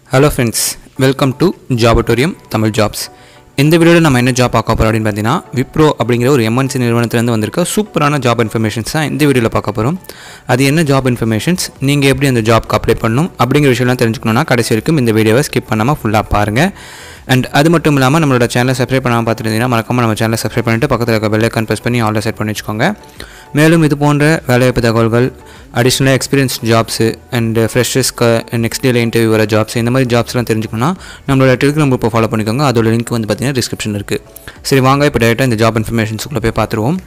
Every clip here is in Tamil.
ஹலோ ஃப்ரெண்ட்ஸ் வெல்கம் டு ஜாபட்டோரியம் தமிழ் ஜாப்ஸ் இந்த வீடியோவில் நம்ம என்ன ஜாப் பார்க்க போகிறோம் அப்படின்னு பார்த்தீங்கன்னா விப்ரோ அப்படிங்கிற ஒரு எம்என்சி நிறுவனத்துலேருந்து வந்திருக்க சூப்பரான ஜாப் இன்ஃபர்மேஷன்ஸ் தான் இந்த வீடியோவில் பார்க்க போகிறோம் அது என்ன ஜாப் இன்ஃபர்மேஷன்ஸ் நீங்கள் எப்படி அந்த ஜாப்க்கு அப்ளை பண்ணணும் அப்படிங்கிற விஷயம்லாம் தெரிஞ்சுக்கணுன்னா கடைசி வரைக்கும் இந்த வீடியோவை ஸ்கிப் பண்ணாமல் ஃபுல்லாக பாருங்கள் அண்ட் அது மட்டும் இல்லாமல் நம்மளோட சேனலை சப்ஸ்கிரைப் பண்ணாமல் பார்த்துருந்தீங்கன்னா மறக்காமல் நம்ம சேனலை சப்ஸ்கிரைப் பண்ணிட்டு பக்கத்தில் இருக்க பெல் ஐக்கான் ப்ரெஸ் பண்ணி ஆல்ரெடி செட் பண்ணி வச்சுக்கோங்க மேலும் இது போன்ற வேலைவாய்ப்பு தகவல்கள் அடிஷ்னலாக எக்ஸ்பீரியன்ஸ் ஜாப்ஸு அண்ட் ஃப்ரெஷர்ஸ்க்கு நெக்ஸ்ட் டேல இன்டர்வியூ வர ஜாப்ஸ் இந்த மாதிரி ஜாப்ஸ்லாம் தெரிஞ்சுக்கணும்னா நம்மளோட டெலிகிராம் குரூப்பை ஃபாலோ பண்ணிக்கோங்க அதோட லிங்க் வந்து பார்த்தீங்கன்னா டிஸ்கிரிப்ஷன் இருக்குது சரி வாங்க இப்போ டேரெக்டாக இந்த ஜாப் இன்ஃபர்மேஷன்ஸ்குள்ளே போய் பார்த்துருவோம்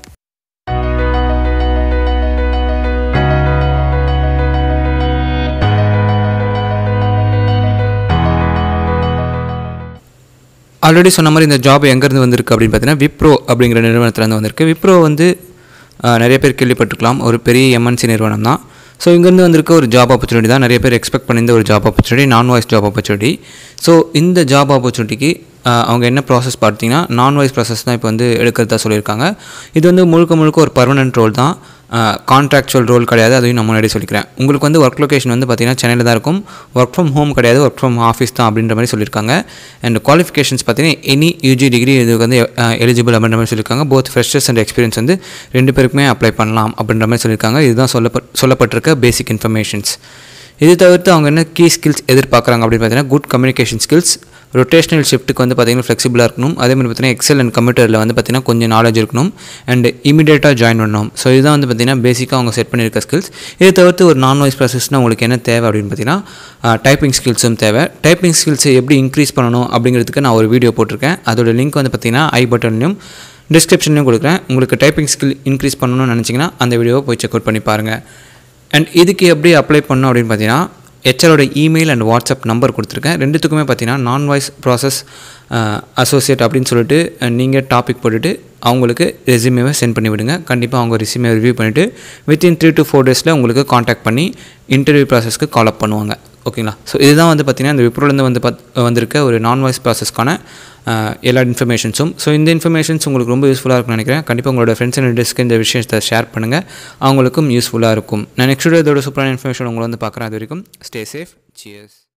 ஆல்ரெடி சொன்ன மாதிரி இந்த ஜாப் எங்கேருந்து வந்திருக்கு அப்படின்னு பார்த்தீங்கன்னா விப்ரோ அப்படிங்கிற நிறுவனத்துலேருந்து வந்திருக்கு விப்ரோ வந்து ஆஹ், நிறைய பேர் கேள்விப்பட்டிருக்கலாம் ஒரு பெரிய எம்என்சி நிறுவனம் தான் ஸோ இங்கேருந்து வந்திருக்க ஒரு ஜாப் ஆப்பர்ச்சுனிட்டி தான் நிறைய பேர் எக்ஸ்பெக்ட் பண்ணியிருந்த ஒரு job opportunity non voice job opportunity so இந்த ஜாப் ஆப்பர்ச்சுனிட்டிக்கு அவங்க என்ன ப்ராசஸ் பார்த்தீங்கன்னா நான் வாய்ஸ் ப்ராசஸ் தான் இப்போ வந்து எடுக்கிறதா சொல்லியிருக்காங்க இது வந்து முழுக்க முழுக்க ஒரு பர்மனெண்ட் ரோல் தான் கான்ட்ராக்சுவல் ரோல் கிடையாது அதையும் நான் முன்னாடி சொல்லிக்கிறேன் உங்களுக்கு வந்து ஒர்க் லொகேஷன் வந்து பார்த்தீங்கன்னா சென்னையில் தான் இருக்கும் ஒர்க் ஃப்ரம் ஹோம் கிடையாது ஒர்க் ஃப்ரம் ஆஃபீஸ் தான் அப்படின்ற மாதிரி சொல்லியிருக்காங்க அண்ட் குவாலிஃபிகேஷன்ஸ் பார்த்தீங்கன்னா எனி யூஜி டிகிரி இதுக்கு வந்து எலிஜிபிள் அப்படின்ற மாதிரி சொல்லியிருக்காங்க போத் ஃப்ரெஷர்ஸ் அண்ட் எக்ஸ்பீரியன்ஸ் வந்து ரெண்டு பேருக்குமே அப்ளை பண்ணலாம் அப்படின்ற மாதிரி சொல்லியிருக்காங்க இதுதான் சொல்லப்பட் சொல்லப்பட்டிருக்க பேசிக் இன்ஃபர்மேஷன்ஸ் இது தவிர்த்து அவங்க என்ன கீ ஸ்கில்ஸ் எதிர்பார்க்குறாங்க அப்படின்னு பார்த்தீங்கன்னா குட் கம்யூனிகேஷன் ஸ்கில்ஸ் ரொட்டேஷனல் ஷிஃப்ட்டுக்கு வந்து பார்த்தீங்கன்னா ஃப்ளெக்சிபிளாக இருக்கணும் அதே மாதிரி பார்த்தீங்கன்னா எக்ஸல் அண்ட் கம்ப்யூட்டரில் வந்து பார்த்தீங்கன்னா கொஞ்சம் நாலேஜ் இருக்கணும் அண்ட் இமீடியட்டாக ஜாயின் பண்ணணும் ஸோ இதுதான் வந்து பார்த்தீங்கன்னா பேசிக்காக அவங்க செட் பண்ணியிருக்க ஸ்கில்ஸ் இதை தவிர்த்து ஒரு நான் வாய்ஸ் ப்ராசஸ்னால் உங்களுக்கு என்ன தேவை அப்படின்னு பார்த்தீங்கன்னா டைப்பிங் ஸ்கில்ஸும் தேவை டைப்பிங் ஸ்கில்ஸை எப்படி இன்க்ரீஸ் பண்ணணும் அப்படிங்கிறதுக்கு நான் ஒரு வீடியோ போட்டிருக்கேன் அதோட லிங்க் வந்து பார்த்தீங்கன்னா ஐ பட்டன்லையும் டிஸ்கிரிப்ஷன்லையும் கொடுக்குறேன் உங்களுக்கு டைப்பிங் ஸ்கில் இன்க்ரீஸ் பண்ணணும்னு நினச்சிங்கன்னா அந்த வீடியோவை போய் செக் அவுட் பண்ணி பாருங்கள் அண்ட் இதுக்கு எப்படி அப்ளை பண்ணணும் அப்படின்னு பார்த்தீங்கன்னா ஹெச்ஆரோட இமெயில் அண்ட் வாட்ஸ்அப் நம்பர் கொடுத்துருக்கேன் ரெண்டுத்துக்குமே பார்த்தீங்கன்னா நான் வாய்ஸ் ப்ராசஸ் அசோசியேட் அப்படின்னு சொல்லிட்டு நீங்கள் டாபிக் போட்டுட்டு அவங்களுக்கு ரெசியூமேவை சென்ட் பண்ணி விடுங்க கண்டிப்பாக அவங்க ரெசியூமே ரிவ்யூ பண்ணிவிட்டு வித்தின் த்ரீ டு ஃபோர் டேஸில் உங்களுக்கு காண்டாக்ட் பண்ணி இன்டர்வியூ ப்ராசஸ்க்கு கால் அப் பண்ணுவாங்க ஓகேங்களா ஸோ இதுதான் வந்து பார்த்திங்கன்னா இந்த விப்ரோலேருந்து வந்து பத் வந்திருக்க ஒரு நான் வாய்ஸ் ப்ராசஸ்க்கான எல்லா இன்ஃபர்மேஷன்ஸும் ஸோ இந்த இன்ஃபர்மேஷன்ஸ் உங்களுக்கு ரொம்ப யூஸ்ஃபுல்லாக இருக்கும்னு நினைக்கிறேன் கண்டிப்பாக உங்களோட ஃப்ரெண்ட்ஸ் அண்ட் டிஸ்க்கு இந்த விஷயத்தை ஷேர் பண்ணுங்கள் அவங்களுக்கும் யூஸ்ஃபுல்லாக இருக்கும் நான் நெக்ஸ்ட் இதோட சூப்பரான இன்ஃபர்மேஷன் உங்களை வந்து பார்க்குறேன் அது வரைக்கும் ஸ்டே சேஃப் சியர்ஸ்